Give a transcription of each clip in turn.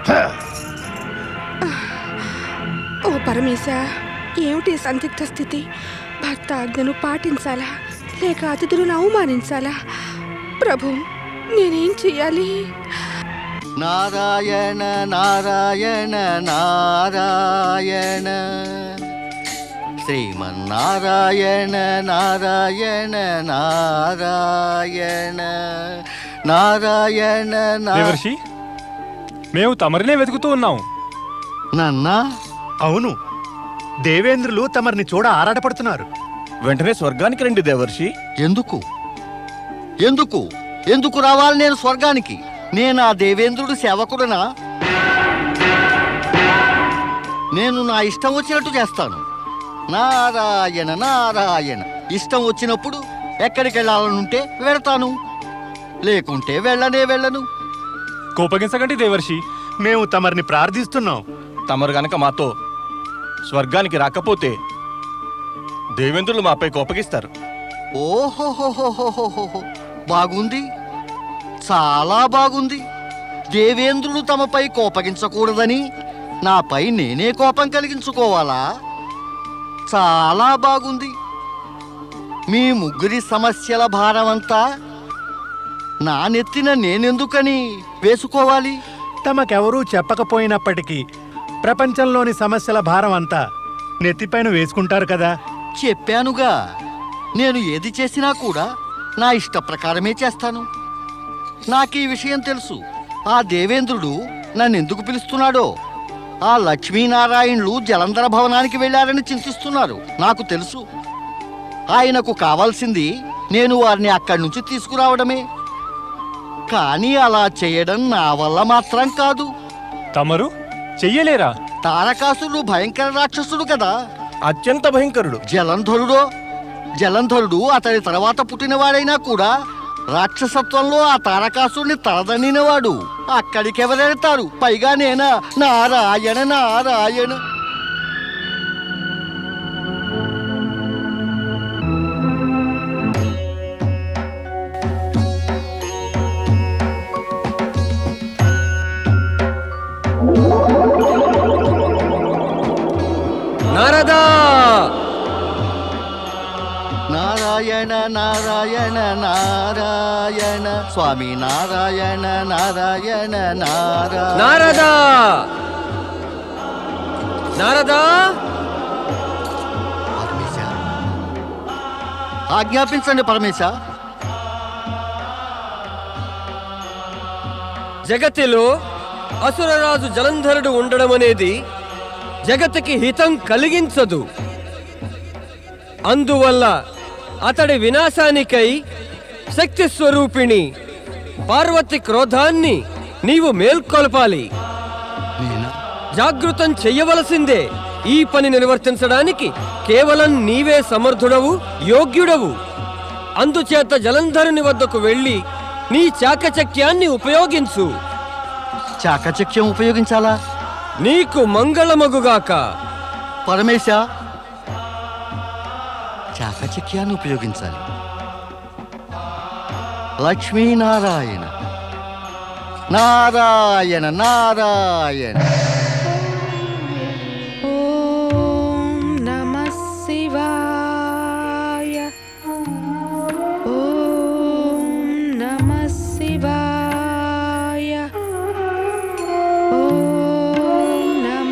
ఓ పరమేశ ఏమిటి ఈ సందిగ్ధ స్థితి భర్త ఆజ్ఞను పాటించాలా లేక అతిథులను అవమానించాలా ప్రభు నేనేం చెయ్యాలి నారాయణ నారాయణ నారాయణ శ్రీమన్నారాయణ నారాయణ నారాయణ నారాయణ నా దేవర్షి మేము తమరినే వెతుకుతూ ఉన్నాం నన్నా అవును దేవేంద్రులు తమరిని చూడ ఆరాటపడుతున్నారు వెంటనే స్వర్గానికి రండి దేవర్షి ఎందుకు ఎందుకు ఎందుకు రావాలి నేను స్వర్గానికి నేను ఆ దేవేంద్రుడు సేవకుడనా నేను నా ఇష్టం వచ్చినట్టు చేస్తాను నారాయణ నారాయణ ఇష్టం వచ్చినప్పుడు ఎక్కడికి వెళ్ళాలనుంటే వెళ్తాను లేకుంటే వెళ్ళనే వెళ్ళను కోపగించకండి దేవర్షి మేము తమరిని ప్రార్థిస్తున్నాం తమరు గనక మాతో స్వర్గానికి రాకపోతే దేవేంద్రులు మాపై కోపగిస్తారు ఓహోహోహోహోహోహో బాగుంది చాలా బాగుంది దేవేంద్రుడు తమపై కోపగించకూడదని నాపై నేనే కోపం కలిగించుకోవాలా చాలా బాగుంది మీ ముగ్గురి సమస్యల భారమంతా నా నెత్తిన నేనెందుకని వేసుకోవాలి తమకెవరూ చెప్పకపోయినప్పటికీ ప్రపంచంలోని సమస్యల భారం అంతా నెత్తిపైన వేసుకుంటారు కదా చెప్పానుగా నేను ఏది చేసినా కూడా నా ఇష్ట ప్రకారమే చేస్తాను నాకు ఈ విషయం తెలుసు ఆ దేవేంద్రుడు నన్ను ఎందుకు పిలుస్తున్నాడో ఆ లక్ష్మీనారాయణులు జలంధర భవనానికి వెళ్ళారని చింతిస్తున్నారు నాకు తెలుసు ఆయనకు కావాల్సింది నేను వారిని అక్కడి నుంచి తీసుకురావడమే కానీ అలా చేయడం నా వల్ల మాత్రం కాదు తమరు చెయ్యలేరా తారకాసుడు భయంకర రాక్షసుడు కదా అత్యంత భయంకరుడు జలంధరుడో జలంధరుడు అతని తర్వాత పుట్టినవాడైనా కూడా రాక్షసత్వంలో ఆ తారకాసుడిని తలదన్నినవాడు అక్కడికి ఎవరెడతారు పైగా నేనా నారాయణ నారాయణ నారదా నారాయణ నారాయణ నారాయణ స్వామి నారాయణ నారాయణ నారాయణ నారదా నారదా పరమేశ ఆజ్ఞాపించండి పరమేశ జగతిలో అసురరాజు జలంధరుడు ఉండడం అనేది జగత్తుకి హితం కలిగించదు అందువల్ల అతడి వినాశానికై శక్తి స్వరూపిణి పార్వతి క్రోధాన్ని నీవు మేల్కొల్పాలి నేనా జాగృతం చెయ్యవలసిందే ఈ పని నిర్వర్తించడానికి కేవలం నీవే సమర్థుడవు యోగ్యుడవు అందుచేత జలంధరుని వద్దకు వెళ్ళి నీ చాకచక్యాన్ని ఉపయోగించు చాకచక్యం ఉపయోగించాలా నీకు మంగళమగుగాక పరమేశ చాకచక్యాన్ని ఉపయోగించాలి లక్ష్మీనారాయణ నారాయణ నారాయణ ఓం నమ శివాయ ఓం నమ శివాయ ఓం నమ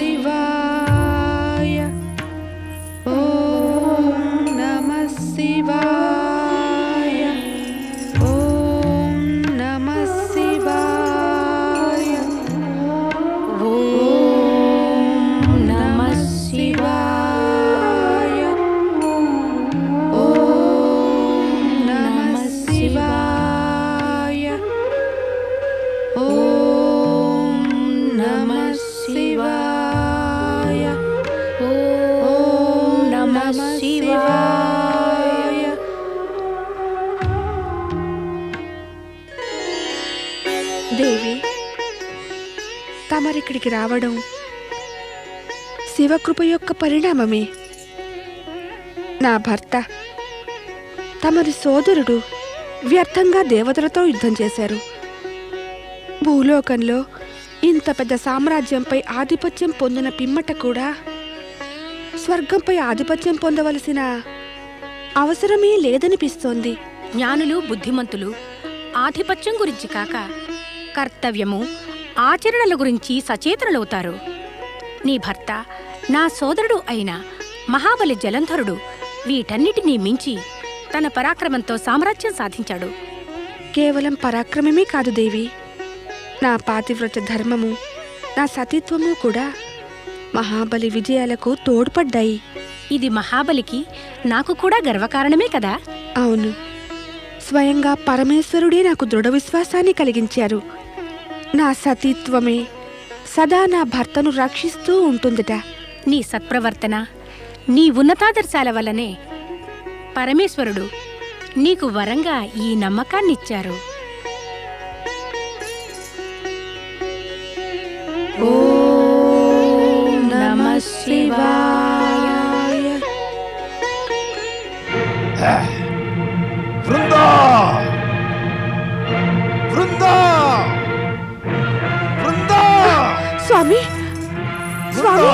శివాయ ఓం నమ శివాయ ఓం నమ శివాయ ఓం నమ శివాయ ఓం నమ శివాయ ఓం నమ శివాయ ఓం నమ శివాయ దేవి తమరిక్కడికి రావడం శివకృప యొక్క పరిణామమే నా భర్త తమరి సోదరుడు వ్యర్థంగా దేవతలతో యుద్ధం చేశారు భూలోకంలో ఇంత పెద్ద సామ్రాజ్యంపై ఆధిపత్యం పొందిన పిమ్మట కూడా స్వర్గంపై ఆధిపత్యం పొందవలసిన అవసరమే లేదనిపిస్తోంది జ్ఞానులు బుద్ధిమంతులు ఆధిపత్యం గురించి కాక కర్తవ్యము ఆచరణల గురించి సచేతనులవుతారు నీ భర్త నా సోదరుడు అయిన మహాబలి జలంధరుడు వీటన్నిటినీ మించి తన పరాక్రమంతో సామ్రాజ్యం సాధించాడు కేవలం పరాక్రమమే కాదు దేవి నా పాతివ్రత ధర్మము నా సతీత్వము కూడా మహాబలి విజయాలకు తోడ్పడ్డాయి ఇది మహాబలికి నాకు కూడా గర్వకారణమే కదా అవును స్వయంగా పరమేశ్వరుడే నాకు దృఢ విశ్వాసాన్ని కలిగించారు నా సతీత్వమే సదా నా భర్తను రక్షిస్తూ ఉంటుందట నీ సత్ప్రవర్తన నీ ఉన్నతాదర్శాల వల్లనే పరమేశ్వరుడు నీకు వరంగా ఈ నమ్మకాన్నిచ్చారు ఓం నమః శివాయ బృందా బృందా బృందా స్వామి స్వామి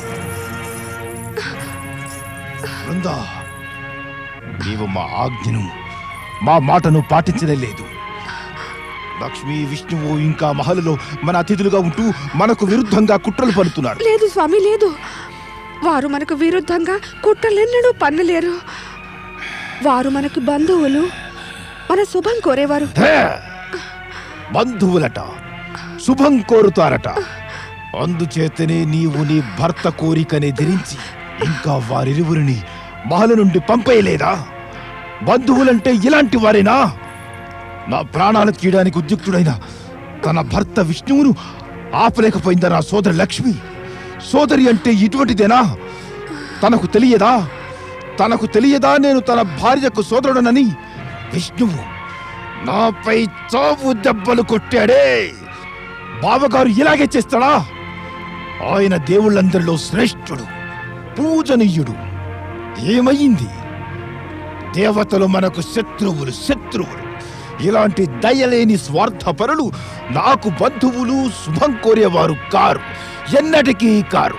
బృందా నీవు మా ఆజ్ఞను మా మాటను పాటించనే లేదు లక్ష్మి విష్ణువు ఇంకా మహలలో మన అతిథులుగా ఉంటూ మనకు విరుద్ధంగా కుట్రలు పడుతున్నారు లేదు స్వామి లేదు వారు మనకు విరుద్ధంగా కుట్రలెన్నడూ పన్నలేరు వారు మనకు బంధువులు మన శుభం కోరేవారు హే! బంధువులట శుభం కోరుతారట అందుచేతనే నీవు నీ భర్త కోరికనే ధరించి ఇంకా వారిరువురిని మహల నుండి పంపేయలేదా బంధువులంటే ఇలాంటి వారేనా నా ప్రాణాలు తీయడానికి ఉద్యుక్తుడైన తన భర్త విష్ణువును ఆపలేకపోయిందా నా సోదరి లక్ష్మి సోదరి అంటే ఇటువంటిదేనా తనకు తెలియదా తనకు తెలియదా నేను తన భార్యకు సోదరుడనని విష్ణువు నాపై చావు దెబ్బలు కొట్టాడే బావగారు ఇలాగే చేస్తాడా ఆయన దేవుళ్ళందరిలో శ్రేష్ఠుడు పూజనీయుడు ఏమయ్యింది దేవతలు మనకు శత్రువులు శత్రువులు ఇలాంటి దయలేని స్వార్థపరులు నాకు బంధువులు శుభం కోరేవారు కారు ఎన్నటికీ కారు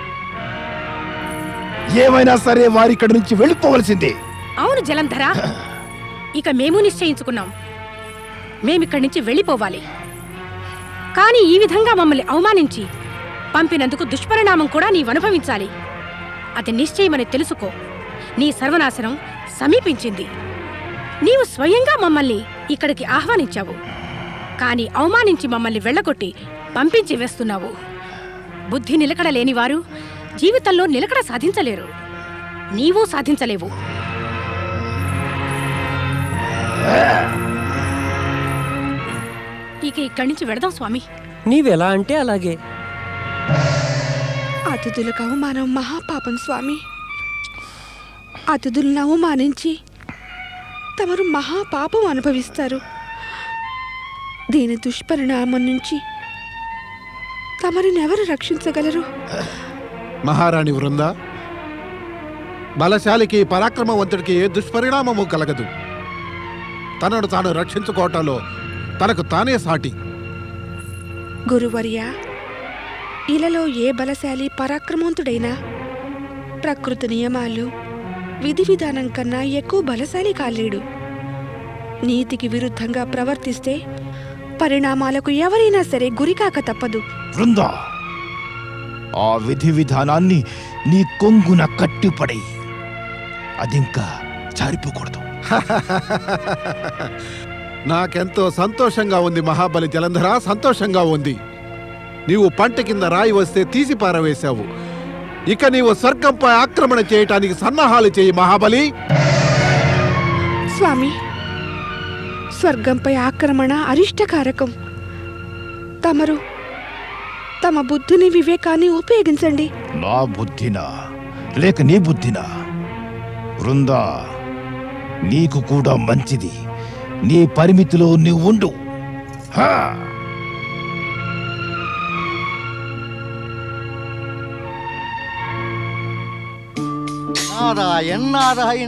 ఏమైనా సరే వారిక్కడి నుంచి వెళ్ళిపోవలసిందే అవును జలంధర ఇక మేము నిశ్చయించుకున్నాం మేమిక్కడి నుంచి వెళ్ళిపోవాలి కానీ ఈ విధంగా మమ్మల్ని అవమానించి పంపినందుకు దుష్పరిణామం కూడా నీవనుభవించాలి అది నిశ్చయమని తెలుసుకో నీ సర్వనాశనం సమీపించింది నీవు స్వయంగా మమ్మల్ని ఇక్కడికి ఆహ్వానించావు కానీ అవమానించి మమ్మల్ని వెళ్ళగొట్టి పంపించి వేస్తున్నావు బుద్ధి నిలకడ లేనివారు జీవితంలో నిలకడ సాధించలేరు నీవు సాధించలేవు ఇక ఇక్కడి నుంచి వెడదాం స్వామి నీవెలా అంటే అలాగే అతిథులకు అవమానం మహాపాపం స్వామి అతిథులను అవమానించి తమరు మహాపాపం అనుభవిస్తారు దీని దుష్పరిణామం నుంచి తమరినెవరు రక్షించగలరు మహారాణి వృంద బలశాలికి పరాక్రమవంతుడికి ఏ దుష్పరిణామము కలగదు తనను తాను రక్షించుకోవటంలో తనకు తానే సాటి గురువర్య ఇలలో ఏ బలశాలి పరాక్రమవంతుడైనా ప్రకృతి నియమాలు విధి విధానం కన్నా ఎక్కువ బలశాలి కాలేడు నీతికి విరుద్ధంగా ప్రవర్తిస్తే పరిణామాలకు ఎవరైనా సరే గురికాక తప్పదు బృందా ఆ విధి విధానాన్ని నీ కొంగున కట్టిపడి అదింకా జారిపోకూడదు నాకెంతో సంతోషంగా ఉంది మహాబలి జలంధర సంతోషంగా ఉంది నీవు పంట కింద రాయి వస్తే తీసి పారవేశావు ఇక నీవు స్వర్గంపై ఆక్రమణ చేయటానికి సన్నాహాలు చేయి మహాబలి స్వామి స్వర్గంపై ఆక్రమణ అరిష్టకారకం తమరు తమ బుద్ధిని వివేకాన్ని ఉపయోగించండి నా బుద్ధినా లేక నీ బుద్ధినా బృందా నీకు కూడా మంచిది నీ పరిమితిలో నువ్వు ఉండు హా నారాయణ నారాయణ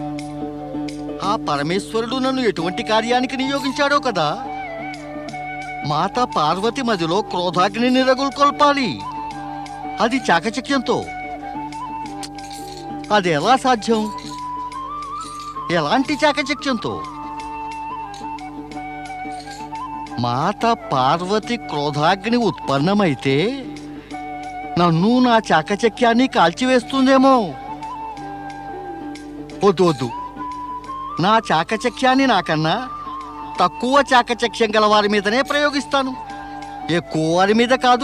ఆ పరమేశ్వరుడు నన్ను ఎటువంటి కార్యానికి నియోగించాడో కదా మాత పార్వతి మదిలో క్రోధాగ్ని రగులుకొల్పాలి అది చాకచక్యంతో అది ఎలా సాధ్యం ఎలాంటి చాకచక్యంతో మాత పార్వతి క్రోధాగ్ని ఉత్పన్నమైతే నన్ను నా చాకచక్యాన్ని కాల్చివేస్తుందేమో వద్దు వద్దు నా చాకచక్యాన్ని నాకన్నా తక్కువ చాకచక్యం గల వారి మీదనే ప్రయోగిస్తాను ఎక్కువ వారి మీద కాదు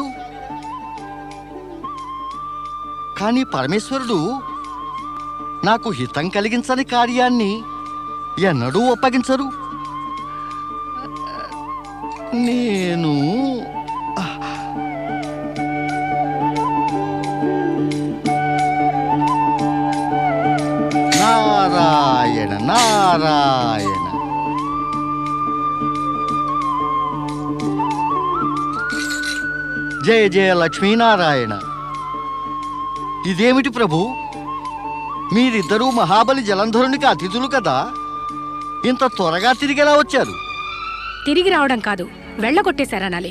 కానీ పరమేశ్వరుడు నాకు హితం కలిగించని కార్యాన్ని ఎన్నడూ ఒప్పగించరు నేను నారాయణ నారాయణ జయ జయ లక్ష్మీనారాయణ ఇదేమిటి ప్రభు మీరిద్దరూ మహాబలి జలంధరునికి అతిథులు కదా ఇంత త్వరగా తిరిగేలా వచ్చారు తిరిగి రావడం కాదు వెళ్ళగొట్టేశారనాలి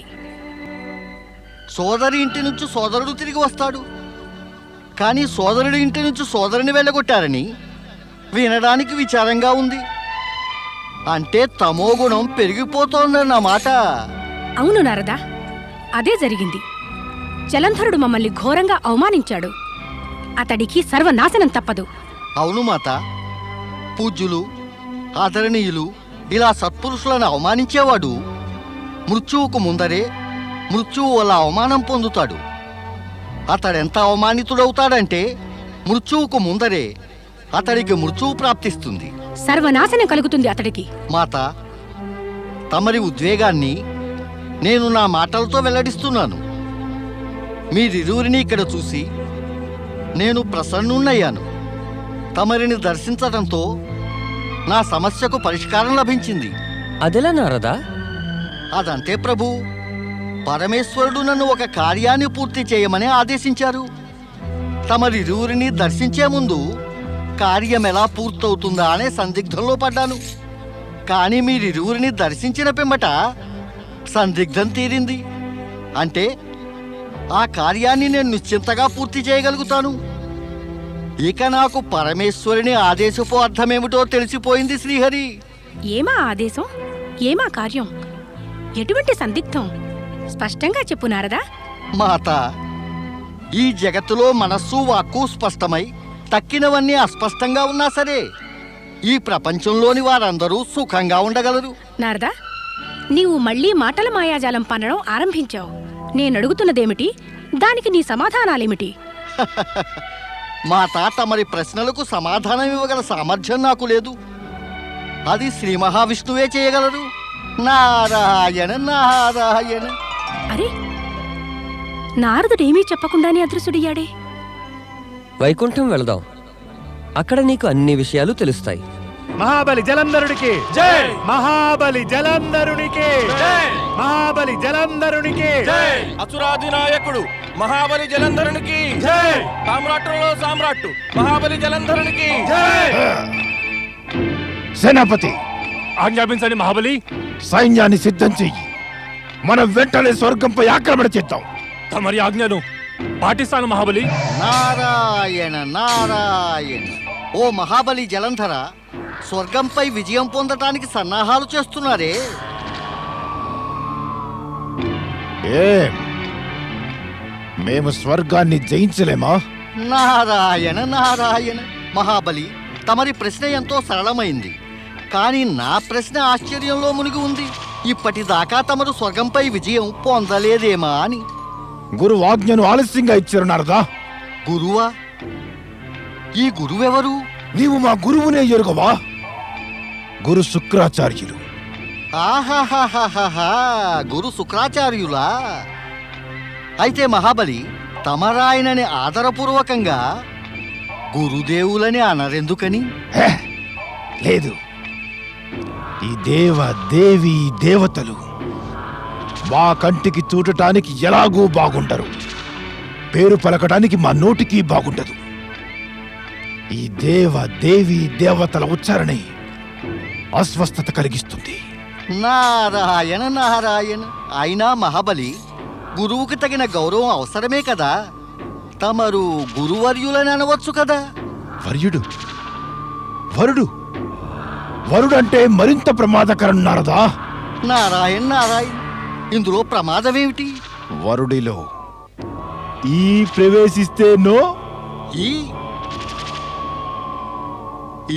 సోదరి ఇంటి నుంచి సోదరుడు తిరిగి వస్తాడు కానీ సోదరుడి ఇంటి నుంచి సోదరుని వెళ్ళగొట్టారని వినడానికి విచారంగా ఉంది అంటే తమో గుణం పెరిగిపోతోందన్నమాట అవును నారదా అదే జరిగింది జలంధరుడు మమ్మల్ని ఘోరంగా అవమానించాడు అతడికి సర్వనాశనం తప్పదు అవును మాత పూజ్యులు ఆదరణీయులు ఇలా సత్పురుషులను అవమానించేవాడు మృత్యువుకు ముందరే మృత్యువు వల్ల అవమానం పొందుతాడు అతడెంత అవమానితుడవుతాడంటే మృత్యువుకు ముందరే అతడికి మృత్యువు ప్రాప్తిస్తుంది సర్వనాశనం కలుగుతుంది అతడికి మాత తమరి ఉద్వేగాన్ని నేను నా మాటలతో వెల్లడిస్తున్నాను మీరిరువురిని ఇక్కడ చూసి నేను ప్రసన్నున్నయ్యాను తమరిని దర్శించడంతో నా సమస్యకు పరిష్కారం లభించింది అదెలా నారదా అదంతే ప్రభు పరమేశ్వరుడు నన్ను ఒక కార్యాన్ని పూర్తి చేయమని ఆదేశించారు తమరిరువురిని దర్శించే ముందు కార్యం ఎలా పూర్తవుతుందా అనే సందిగ్ధంలో పడ్డాను కానీ మీరిరువురిని దర్శించిన పిమ్మట సందిగ్ధం తీరింది అంటే ఆ కార్యాన్ని నేను నిశ్చింతగా పూర్తి చేయగలుగుతాను ఇక నాకు పరమేశ్వరుని ఆదేశపు అర్థమేమిటో తెలిసిపోయింది శ్రీహరి ఏమా ఆదేశం ఏమా కార్యం ఎటువంటి సందిగ్ధం స్పష్టంగా చెప్పు నారదా మాత ఈ జగత్తులో మనస్సు వాక్కు స్పష్టమై తక్కినవన్నీ అస్పష్టంగా ఉన్నా సరే ఈ ప్రపంచంలోని వారందరూ సుఖంగా ఉండగలరు నారదా నీవు మళ్ళీ మాటల మాయాజాలం పనడం ఆరంభించావు నేనడుగుతున్నదేమిటి దానికి నీ సమాధానాలేమిటి మాత తమరి ప్రశ్నలకు సమాధానం ఇవ్వగల సామర్థ్యం నాకు లేదు అది శ్రీ మహావిష్ణువే చేయగలరు నారాయణ నారాయణ అరే నారదుడేమీ చెప్పకుండానే అదృశ్యుడయ్యాడే వైకుంఠం వెళదాం అక్కడ నీకు అన్ని విషయాలు తెలుస్తాయి మహాబలి జలంధరుడికి జై మహాబలి జలంధరునికి జై మహాబలి జలంధరునికి జై అసురాధినాయకుడు మహాబలి జలంధరునికి జై సామ్రాట్టులో సామ్రాట్టు మహాబలి జలంధరునికి సేనాపతి ఆజ్ఞాపించండి మహాబలి సైన్యాన్ని సిద్ధం చెయ్యి మనం వెంటనే స్వర్గంపై ఆక్రమణ చేద్దాం తమరి ఆజ్ఞను పాటిస్తాను మహాబలి నారాయణ నారాయణ ఓ మహాబలి జలంధర స్వర్గంపై విజయం పొందటానికి సన్నాహాలు చేస్తున్నారే ఏం మేము స్వర్గాన్ని జయించలేమా నారాయణ నారాయణ మహాబలి తమరి ప్రశ్న ఎంతో సరళమైంది కానీ నా ప్రశ్న ఆశ్చర్యంలో మునిగి ఉంది ఇప్పటిదాకా తమరు స్వర్గంపై విజయం పొందలేదేమా అని గురు ఆజ్ఞను ఆలస్యంగా ఇచ్చారు నారదా గురువా ఈ గురువెవరు నీవు మా గురువునే ఎరుగవా గురు శుక్రాచార్యులు ఆహాహాహాహా గురు శుక్రాచార్యులా అయితే మహాబలి తమరాయనని ఆదరపూర్వకంగా గురుదేవులని అనరెందుకని హే, లేదు ఈ దేవ దేవి దేవతలు మా కంటికి చూడటానికి ఎలాగూ బాగుండరు పేరు పలకడానికి మా నోటికి బాగుండదు ఈ దేవ దేవి దేవతల ఉచ్చారణే అస్వస్థత కలిగిస్తుంది నారాయణ నారాయణ అయినా మహాబలి గురువుకి తగిన గౌరవం అవసరమే కదా తమరు గురువర్యులని అనవచ్చు కదా వర్యుడు వరుడు వరుడంటే మరింత ప్రమాదకరం నారదా నారాయణ నారాయణ ఇందులో ప్రమాదమేమిటి వరుడిలో ఈ ప్రవేశిస్తేనో ఈ ఈ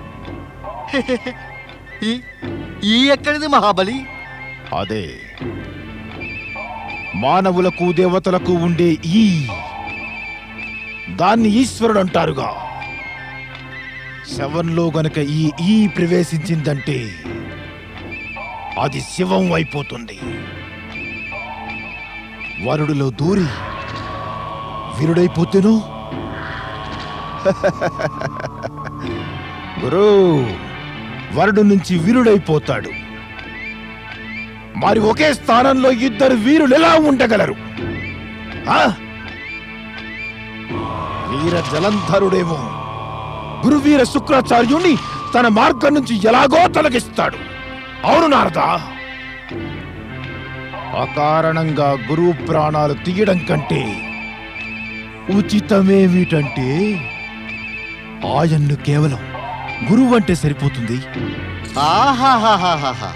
ఈ ఈ ఎక్కడిది మహాబలి అదే మానవులకు దేవతలకు ఉండే ఈ దాన్ని ఈశ్వరుడు అంటారుగా శవంలో గనక ఈ ఈ ప్రవేశించిందంటే అది శివం అయిపోతుంది వరుడిలో దూరి వీరుడైపోతేను గురు వరుడు నుంచి వీరుడైపోతాడు మరి ఒకే స్థానంలో ఇద్దరు వీరులు ఎలా ఉండగలరు ఆ? వీర జలంధరుడేమో గురువీర శుక్రాచార్యుణ్ణి తన మార్గం నుంచి ఎలాగో తొలగిస్తాడు అవును నారదా అకారణంగా గురువు ప్రాణాలు తీయడం కంటే ఉచితమేమిటంటే ఆయన్ను కేవలం గురువు అంటే సరిపోతుంది ఆహాహాహాహా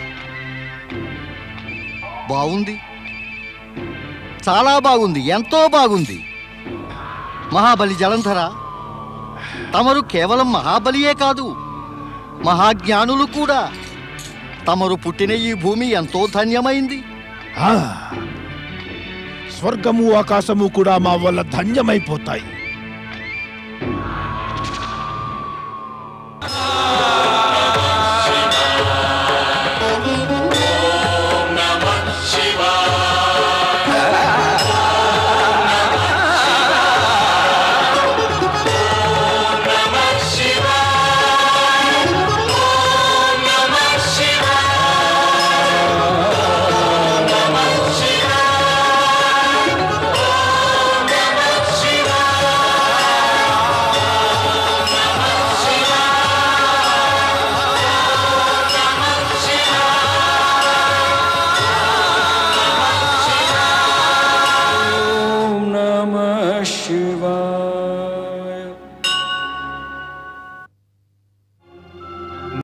బాగుంది చాలా బాగుంది ఎంతో బాగుంది మహాబలి జలంధర తమరు కేవలం మహాబలియే కాదు మహాజ్ఞానులు కూడా తమరు పుట్టిన ఈ భూమి ఎంతో ధన్యమైంది ఆ, స్వర్గము ఆకాశము కూడా మా వల్ల ధన్యమైపోతాయి